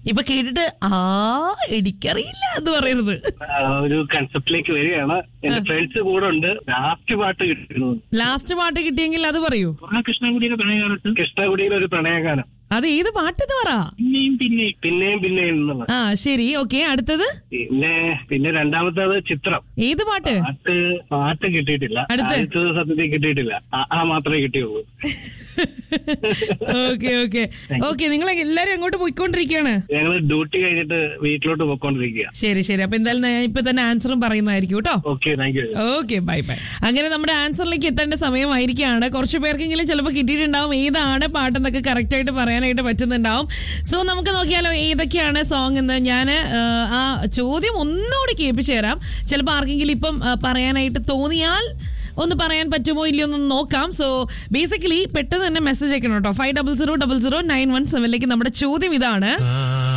ഇപ്പൊ കേട്ടിട്ട് ആ എനിക്കറിയില്ല എന്ന് പറയരുത് ആ, ഒരു കൺസെപ്റ്റിലേക്ക് വരികയാണ് എന്റെ ഫ്രണ്ട്സ് കൂടെ ഉണ്ട് ലാസ്റ്റ് പാട്ട് കിട്ടുന്നു ലാസ്റ്റ് പാട്ട് കിട്ടിയെങ്കിൽ അത് പറയൂ കൃഷ്ണകുടിയുടെ പ്രണയകാലത്ത് കൃഷ്ണകുടിയിലെ ഒരു പ്രണയഗാനം അത് ഏത് പാട്ടെന്ന് പറ പിന്നെയും പിന്നെയും പിന്നെയും പിന്നെയും എന്നുള്ളത് ആ ശരി ഓക്കെ അടുത്തത് പിന്നെ പിന്നെ രണ്ടാമത്തേത് ചിത്രം ഏത് പാട്ട് പാട്ട് പാട്ട് കിട്ടിയിട്ടില്ല അടുത്ത? ആദ്യത്തത് സത്യത്തിൽ കിട്ടിയിട്ടില്ല ആ- ആ മാത്രമേ കിട്ടിയുള്ളൂ ഓക്കെ ഓക്കെ ഓക്കെ നിങ്ങൾ എല്ലാരും എങ്ങോട്ട് പോയിക്കൊണ്ടിരിക്കുകയാണ് ഞങ്ങള് ഡ്യൂട്ടി കഴിഞ്ഞിട്ട് വീട്ടിലോട്ട് പോയിക്കൊണ്ടിരിക്കുക ശരി ശരി അപ്പൊ എന്തായാലും ഞാൻ ഇപ്പൊ തന്നെ ആൻസറും പറയുന്നതായിരിക്കും കേട്ടോ okay thank you okay bye bye അങ്ങനെ നമ്മുടെ ആൻസറിലേക്ക് എത്തേണ്ട സമയമായിരിക്കുകയാണ് കുറച്ച് പേർക്കെങ്കിലും ചിലപ്പോൾ കിട്ടിയിട്ടുണ്ടാവും ഏതാണ് പാട്ടെന്നൊക്കെ കറക്റ്റ് ആയിട്ട് പറയാനായിട്ട് പറ്റുന്നുണ്ടാവും സോ നമുക്ക് നോക്കിയാലോ ഏതൊക്കെയാണ് സോങ് എന്ന് ഞാൻ ആ ചോദ്യം ഒന്നുകൂടി കേൾപ്പിച്ചു തരാം ചിലപ്പോൾ ആർക്കെങ്കിലും ഇപ്പം ആ, പറയാനായിട്ട് തോന്നിയാൽ ഒന്ന് പറയാൻ പറ്റുമോ ഇല്ലയോ എന്ന് നോക്കാം സോ ബേസിക്കലി പെട്ടെന്ന് തന്നെ മെസ്സേജ് അയക്കണം കേട്ടോ five double zero double zero nine one സെവനിലേക്ക് നമ്മുടെ ചോദ്യം ഇതാണ് ആ